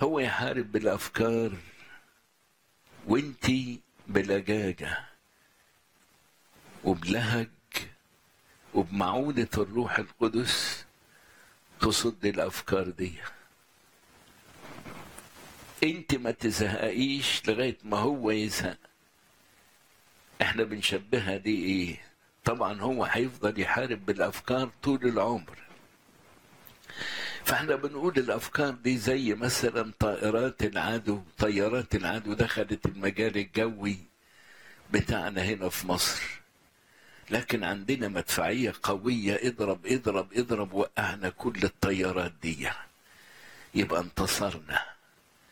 هو يحارب بالافكار وانتي بلجاجه وبلهج وبمعونة الروح القدس تصد الافكار دي انت ما تزهقيش لغايه ما هو يزهق احنا بنشبهها دي ايه طبعا هو هيفضل يحارب بالافكار طول العمر فاحنا بنقول الافكار دي زي مثلا طائرات العدو طيارات العدو دخلت المجال الجوي بتاعنا هنا في مصر لكن عندنا مدفعية قوية اضرب اضرب اضرب وقعنا كل الطيارات دي يبقى انتصرنا